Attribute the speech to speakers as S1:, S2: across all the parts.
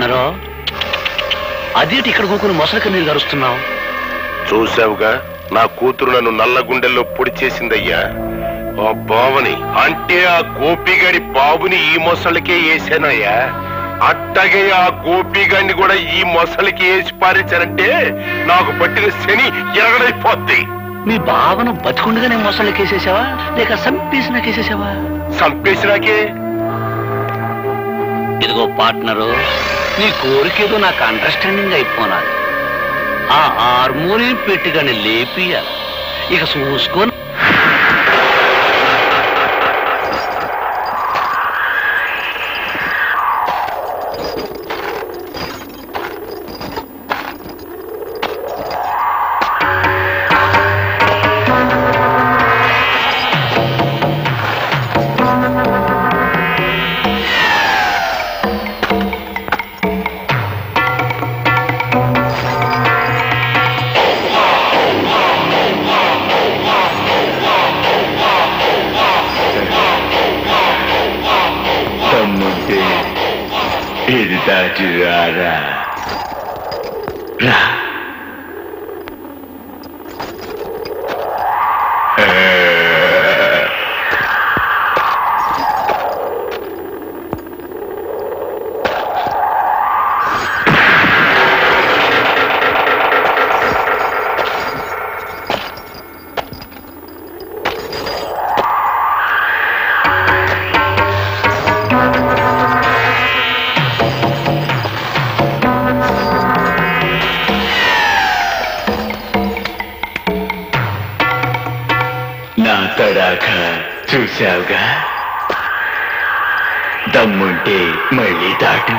S1: Partner అదేంటి ఇక్కడ కూకుని మొసలి కన్నీరు గరుస్తున్నావు
S2: చూసావుగా నా కూతురు నన్ను నల్ల గుండెల్లో పొడి చేసిందయ్యా ఆ బావని అంటే ఆ గోపిగాడి బాబుని ఈ మొసలికే వేసానయ్యా అట్టగే ఆ గోపిగాడిని కూడా ఈ మొసలికి వేసి పారించానంటే నాకు పట్టిన శని ఎరగడైపోద్ది
S1: మీ బావను బతికుండగానే మొసళ్ళకేసేసావా లేక సంపేసిన కేసేసావా
S2: చంపేసినాకే
S1: ఇదిగో పార్ట్నరు నీ కోరికేదో నాకు అండర్స్టాండింగ్ అయిపోనాలి ఆ హార్మోనియం పెట్టిగానే లేపియాలి ఇక చూసుకొని
S3: తమ్ముంటే ఇది దాటి రారా రా నా తడాక చూశావుగా దమ్ముంటే మళ్ళీ దాటు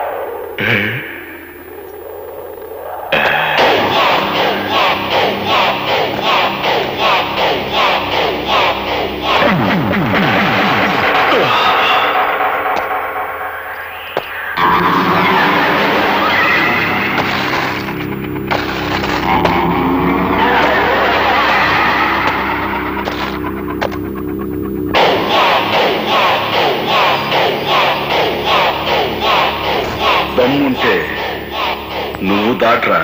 S3: దమ్ముంటే నువ్వు దాట్రా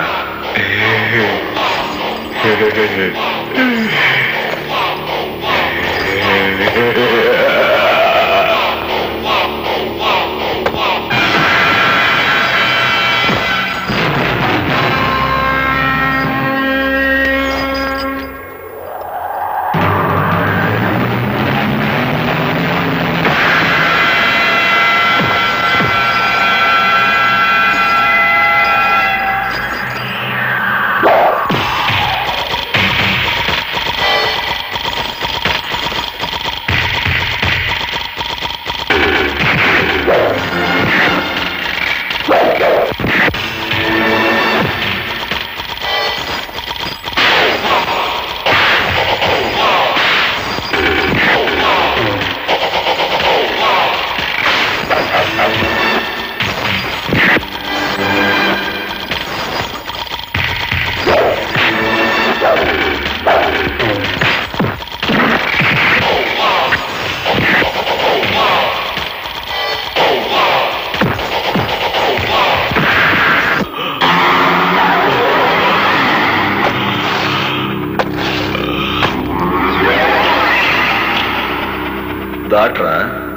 S3: దాట్రా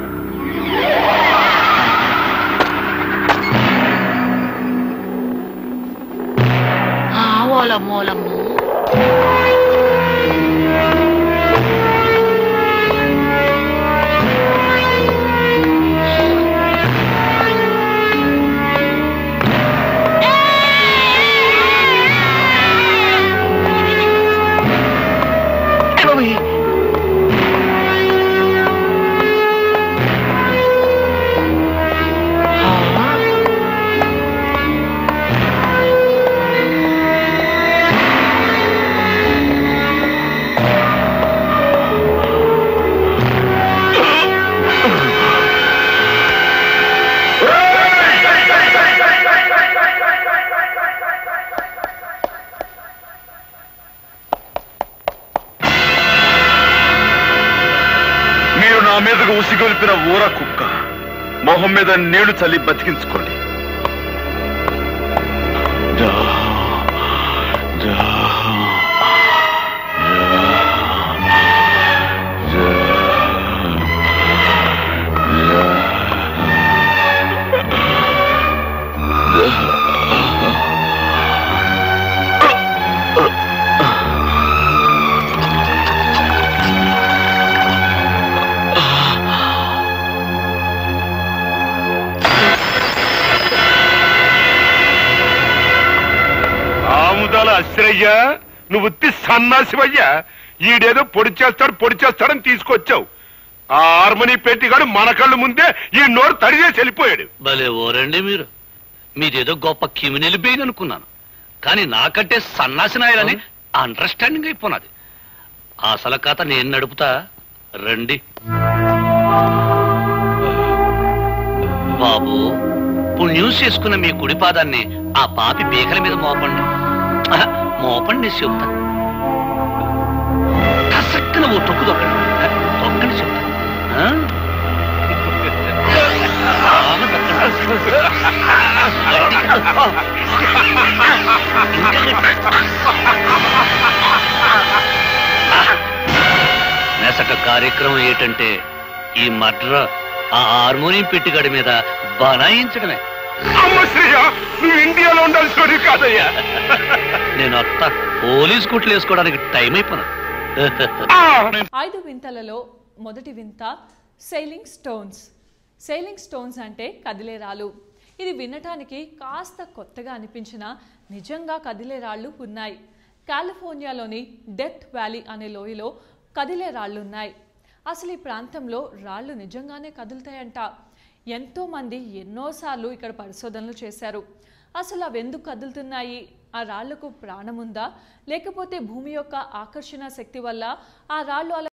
S4: ఓలమ్మోలమ్ము
S3: మీరు నా మీదకు ఉసిగొల్పిన ఊర కుక్క మొహం మీద నీళ్లు చల్లి బతికించుకోండి
S2: ఆముదాల అశ్రయ్య నువ్వు ఉత్తి సన్నాసివయ్యా ఈడేదో పొడి చేస్తాడు పొడి చేస్తాడని తీసుకొచ్చావు ఆ హార్మనీ పెట్టిగాడు మన కళ్ళు ముందే ఈ నోరు తడిచేసి వెళ్ళిపోయాడు
S1: భలే ఓరండి మీరు మీదేదో గొప్ప క్రిమినల్ బెయిన్ అనుకున్నాను కానీ నాకంటే సన్నాసి నాయలని అండర్స్టాండింగ్ అయిపోయినది అసలు కథ నేను నడుపుతా రండి బాబు పుణ్యం చేసుకున్న మీ కుడి పాదాన్ని ఆ పాపి పీకల మీద మోపండి ఆహా, మోపండి నేను చెబుతా కసక్కన ఓ తొక్కు తొక్కండి ఆ, తొక్కండి చెబుతా ఆ? బాగా తొక్కండి. నెసట కార్యక్రమం ఏంటంటే ఈ మడ్ర ఆ హార్మోనియం పెట్టిగడి మీద బనాయించడమే
S2: అమ్మ శ్రేయ నువ్వు ఇండియాలో ఉండాల్సిన కాదయ్యా
S1: నేను అత్త పోలీస్ కుట్లు వేసుకోవడానికి టైం అయిపోయినా
S2: ఆ!
S4: ఐదు వింతలలో మొదటి వింత సెయిలింగ్ స్టోన్స్ సెయిలింగ్ స్టోన్స్ అంటే కదిలే రాళ్ళు ఇది వినటానికి కాస్త కొత్తగా అనిపించిన నిజంగా కదిలే రాళ్ళు ఉన్నాయి కాలిఫోర్నియాలోని డెత్ వ్యాలీ అనే లోయలో కదిలే రాళ్ళు ఉన్నాయి అసలు ఈ ప్రాంతంలో రాళ్ళు నిజంగానే కదులుతాయంట ఎంతోమంది ఎన్నోసార్లు ఇక్కడ పరిశోధనలు చేశారు అసలు అవి ఎందుకు కదులుతున్నాయి ఆ రాళ్లకు ప్రాణం ఉందా లేకపోతే భూమి యొక్క ఆకర్షణ శక్తి వల్ల ఆ రాళ్ళు అలా